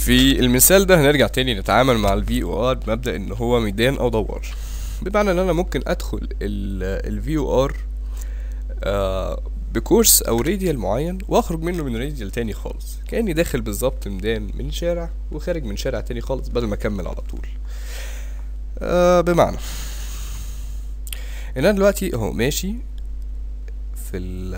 في المثال ده هنرجع تاني نتعامل مع الفي او ار بمبدأ ان هو ميدان او دوار بمعنى ان انا ممكن ادخل الفي او ار بكورس او راديال معين واخرج منه من راديال تاني خالص كاني داخل بالظبط ميدان من شارع وخارج من شارع تاني خالص بدل ما اكمل على طول آه بمعنى ان انا دلوقتي اهو ماشي في ال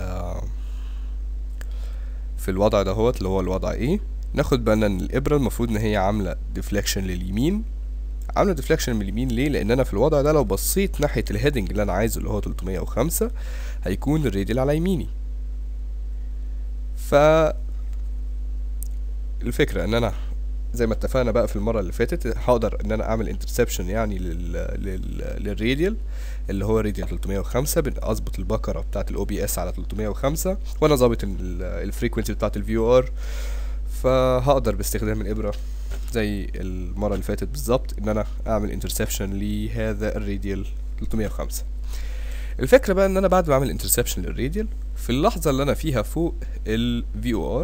في الوضع دهوت اللي هو الوضع ايه ناخد بالنا ان الابره المفروض ان هي عامله ديفليكشن لليمين عامله ديفليكشن من اليمين ليه لان انا في الوضع ده لو بصيت ناحيه الهيدنج اللي انا عايزه اللي هو 305 هيكون الراديال على يميني ف الفكره ان انا زي ما اتفقنا بقى في المره اللي فاتت هقدر ان انا اعمل انترسبشن يعني لل لل للراديال اللي هو راديال 305 اظبط البكره بتاعه الاو بي اس على 305 وانا ظابط الفريكونسي بتاعه الفيو ار فهقدر باستخدام الابره زي المره اللي فاتت بالظبط ان انا اعمل انترسبشن لهذا الراديال 305 الفكره بقى ان انا بعد ما اعمل انترسبشن للراديال في اللحظه اللي انا فيها فوق الفي او ار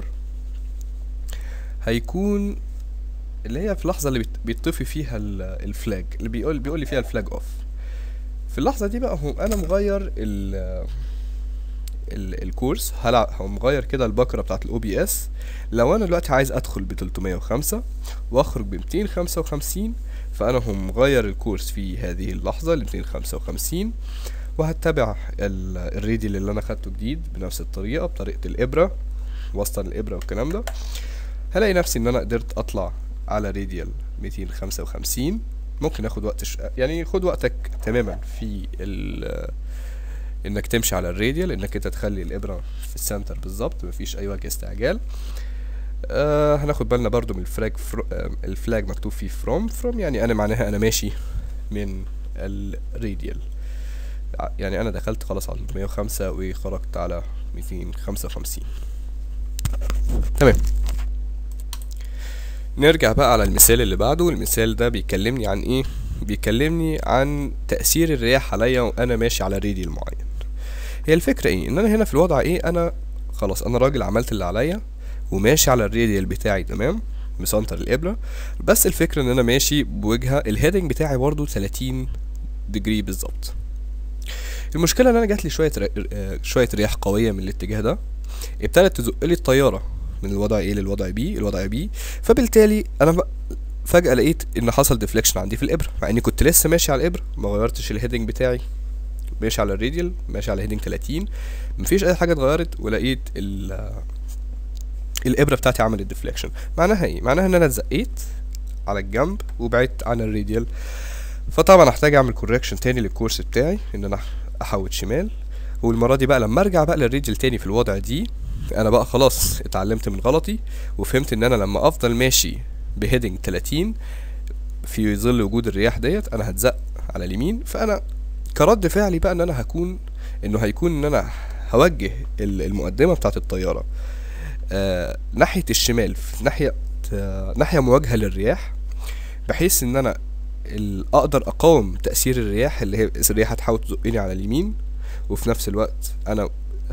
هيكون اللي هي في اللحظه اللي بيطفي فيها الفلاج اللي بيقول بيقول لي فيها الفلاج اوف في اللحظه دي بقى هو انا مغير ال ال الكورس هلعب هو مغير كده البكره بتاعت الاو بي اس لو انا دلوقتي عايز ادخل ب 305 واخرج ب 255 فانا هم مغير الكورس في هذه اللحظه ل 255 وهتبع الراديال اللي انا خدته جديد بنفس الطريقه بطريقه الابره وسط الابره والكلام ده هلاقي نفسي ان انا قدرت اطلع على راديال 255 ممكن اخد وقت ش... يعني خد وقتك تماما في ال انك تمشي على الراديال انك انت تخلي الابره في السنتر بالظبط مفيش اي وجه استعجال آه هناخد بالنا برضو من الفلاج فرو... آه الفلاج مكتوب فيه فروم فروم يعني انا معناها انا ماشي من الراديال يعني انا دخلت خلاص على 305 وخرجت على 255 تمام نرجع بقى على المثال اللي بعده المثال ده بيكلمني عن ايه بيكلمني عن تأثير الرياح عليا وانا ماشي على راديال معين هي الفكرة ايه ان انا هنا في الوضع ايه انا خلاص انا راجل عملت اللي عليا وماشي على الراديال بتاعي تمام مسنتر الابرة بس الفكرة ان انا ماشي بوجهة الهيدنج بتاعي برضو 30 ديجري بالظبط المشكلة ان انا جات لي شوية شوية رياح قوية من الاتجاه ده ابتدت تزق لي الطيارة من الوضع A للوضع B الوضع B فبالتالي انا فجأة لقيت ان حصل ديفليكشن عندي في الابرة مع اني كنت لسه ماشي على الابرة ما غيرتش الهيدنج بتاعي ماشي على الراديال ماشي على هيدنج 30 مفيش اي حاجة اتغيرت ولقيت ال الابرة بتاعتي عملت ديفليكشن معناها ايه معناها ان انا اتزقيت على الجنب وبعدت عن الراديال فطبعا هحتاج اعمل كوركشن تاني للكورس بتاعي ان انا احود شمال والمرة دي بقى لما ارجع بقى للراديال تاني في الوضع دي انا بقى خلاص اتعلمت من غلطي وفهمت ان انا لما افضل ماشي بهيدنج 30 في ظل وجود الرياح ديت انا هتزق على اليمين فانا كرد فعلي بقى ان انا هكون انه هيكون ان انا هوجه المقدمه بتاعت الطياره آه ناحيه الشمال في ناحيه آه ناحيه مواجهه للرياح بحيث ان انا اقدر اقاوم تاثير الرياح اللي هي الرياح هتحاول تزقني على اليمين وفي نفس الوقت انا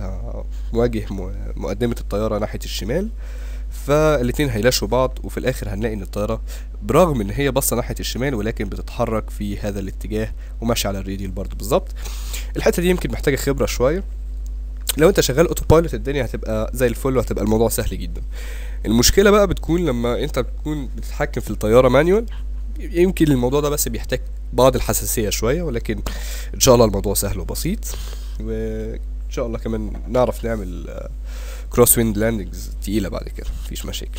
مواجه مقدمة الطيارة ناحية الشمال فالاتنين هيلاشوا بعض وفي الاخر هنلاقي ان الطيارة برغم ان هي باصة ناحية الشمال ولكن بتتحرك في هذا الاتجاه وماشية على الراديال برضه بالظبط الحتة دي يمكن محتاجة خبرة شوية لو انت شغال اوتو بايلوت الدنيا هتبقى زي الفل وهتبقى الموضوع سهل جدا المشكلة بقى بتكون لما انت بتكون بتتحكم في الطيارة مانيوال يمكن الموضوع ده بس بيحتاج بعض الحساسية شوية ولكن ان شاء الله الموضوع سهل وبسيط و ان شاء الله كمان نعرف نعمل كروس ويند لاندنجز تقيله بعد كده مفيش مشاكل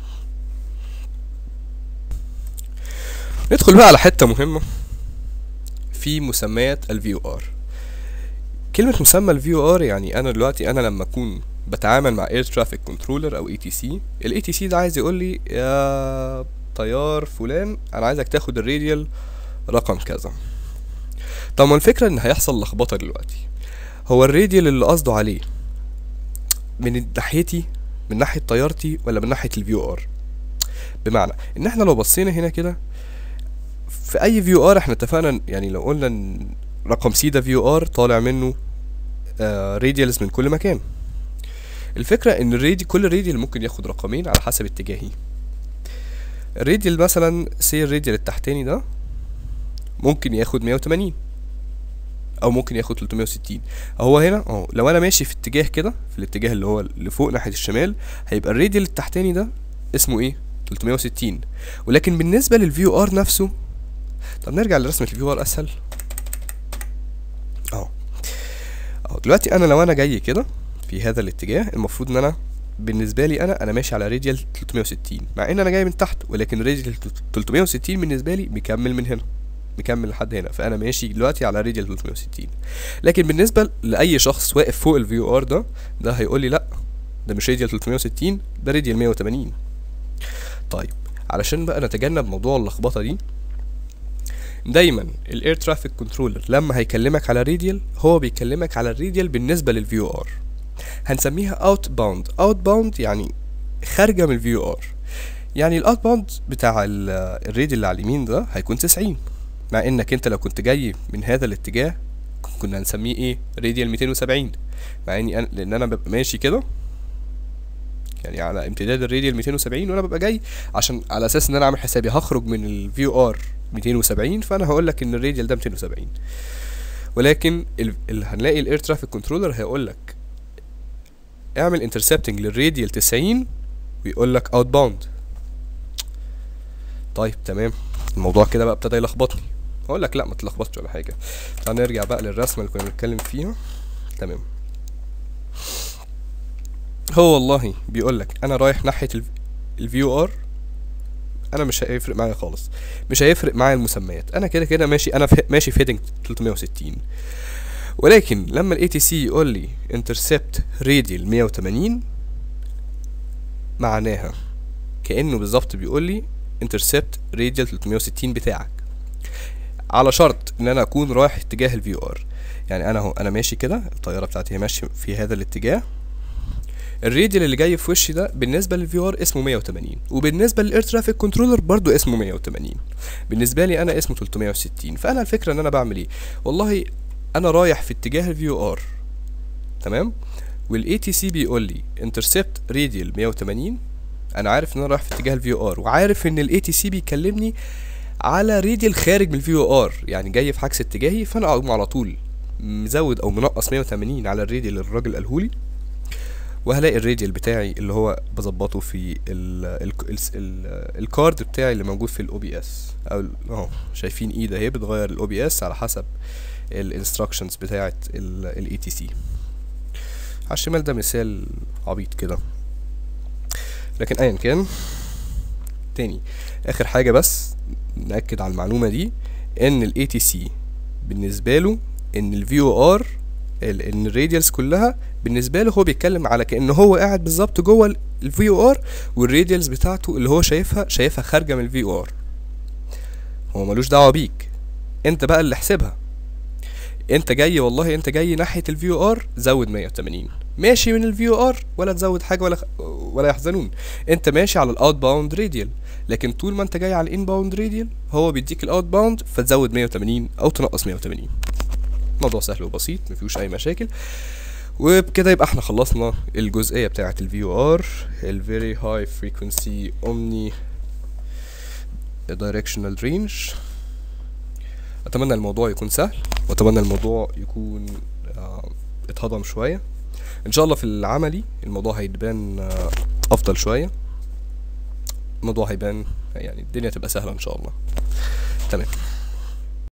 ندخل بقى على حته مهمه في مسميات الفيو ار كلمه مسمى الفيو ار يعني انا دلوقتي انا لما اكون بتعامل مع اير ترافيك كنترولر او اي تي سي الاي تي سي ده عايز يقول لي يا طيار فلان انا عايزك تاخد الراديال رقم كذا طب ما الفكره ان هيحصل لخبطه دلوقتي هو الراديال اللي قصده عليه من ناحيتي من ناحيه طيارتي ولا من ناحيه الفيو ار بمعنى ان احنا لو بصينا هنا كده في اي فيو ار احنا اتفقنا يعني لو قلنا ان رقم سي ده فيو ار طالع منه آه راديالز من كل مكان الفكره ان الرادي كل راديال ممكن ياخد رقمين على حسب اتجاهي الراديال مثلا سي الراديال التحتاني ده ممكن ياخد 180 او ممكن ياخد 360 هو هنا اهو لو انا ماشي في اتجاه كده في الاتجاه اللي هو اللي فوق ناحيه الشمال هيبقى الراديال التحتاني ده اسمه ايه 360 ولكن بالنسبه للفيو ار نفسه طب نرجع لرسمه الفيو ار اسهل اهو اهو دلوقتي انا لو انا جاي كده في هذا الاتجاه المفروض ان انا بالنسبه لي انا انا ماشي على راديال 360 مع ان انا جاي من تحت ولكن راديال 360 بالنسبه لي مكمل من هنا مكمل لحد هنا فانا ماشي دلوقتي على راديال 360 لكن بالنسبه لاي شخص واقف فوق الفيو ار ده ده هيقول لي لا ده مش راديال 360 ده راديال 180 طيب علشان بقى نتجنب موضوع اللخبطه دي دايما الاير ترافيك كنترولر لما هيكلمك على راديال هو بيكلمك على الراديال بالنسبه للفيو ار هنسميها اوت باوند اوت باوند يعني خارجه من الفيو ار يعني الاوت باوند بتاع الراديال اللي على اليمين ده هيكون 90 مع انك انت لو كنت جاي من هذا الاتجاه كنا هنسميه ايه راديال 270 مع اني أنا لان انا ببقى ماشي كده يعني على امتداد الراديال 270 وانا ببقى جاي عشان على اساس ان انا عامل حسابي هخرج من الفيو ار 270 فانا هقول لك ان الراديال ده 270 ولكن ال... ال... هنلاقي الاير ترافيك كنترولر هيقول لك اعمل انترسبتنج للراديال 90 ويقول لك اوت باوند طيب تمام الموضوع كده بقى ابتدى يلخبطني اقول لك لا ما تلخبطش ولا حاجه تعال نرجع بقى للرسمه اللي كنا بنتكلم فيها تمام هو والله بيقول لك انا رايح ناحيه الفيو ار انا مش هيفرق معايا خالص مش هيفرق معايا المسميات انا كده كده ماشي انا في ماشي في هيدنج 360 ولكن لما الاي تي سي يقول لي انترسبت راديال 180 معناها كانه بالظبط بيقول لي انترسبت راديال 360 بتاعك على شرط ان انا اكون رايح اتجاه الفيو ار يعني انا اهو انا ماشي كده الطياره بتاعتي هي ماشيه في هذا الاتجاه الراديال اللي جاي في وشي ده بالنسبه للفي ار اسمه 180 وبالنسبه للاير ترافيك كنترولر برضو اسمه 180 بالنسبه لي انا اسمه 360 فانا الفكره ان انا بعمل ايه والله انا رايح في اتجاه الفيو ار تمام والاي تي سي بيقول لي انترسبت راديال 180 انا عارف ان انا رايح في اتجاه الفيو ار وعارف ان الاي تي سي بيكلمني على راديال خارج من الفيو ار يعني جاي في عكس اتجاهي فانا اقوم على طول مزود او منقص 180 على الراديال اللي الراجل قالهولي وهلاقي الراديال بتاعي اللي هو بظبطه في ال ال ال ال الكارد بتاعي اللي موجود في الاو بي اس او اهو شايفين ايد اهي بتغير الاو بي اس على حسب الانستراكشنز بتاعه الاي تي سي على الشمال ده مثال عبيط كده لكن ايا كان تاني اخر حاجه بس ناكد على المعلومه دي ان الاي تي سي بالنسبه له ان الفيو ار ان الراديالز كلها بالنسبه له هو بيتكلم على كان هو قاعد بالظبط جوه الفيو ار والراديالز بتاعته اللي هو شايفها شايفها خارجه من الفيو ار هو ملوش دعوه بيك انت بقى اللي احسبها انت جاي والله انت جاي ناحيه الفيو ار زود 180 ماشي من الفيو ار ولا تزود حاجه ولا ولا يحزنون انت ماشي على الاوت باوند راديال لكن طول ما انت جاي على الان باوند راديال هو بيديك الاوت باوند فتزود 180 او تنقص 180 موضوع سهل وبسيط مفيهوش اي مشاكل وبكده يبقى احنا خلصنا الجزئيه بتاعه الفيو ار الفيري هاي فريكونسي اومني دايركشنال رينج اتمنى الموضوع يكون سهل واتمنى الموضوع يكون آه اتهضم شويه ان شاء الله في العملي الموضوع هيبان آه افضل شويه الموضوع هيبان يعني الدنيا تبقى سهله ان شاء الله تمام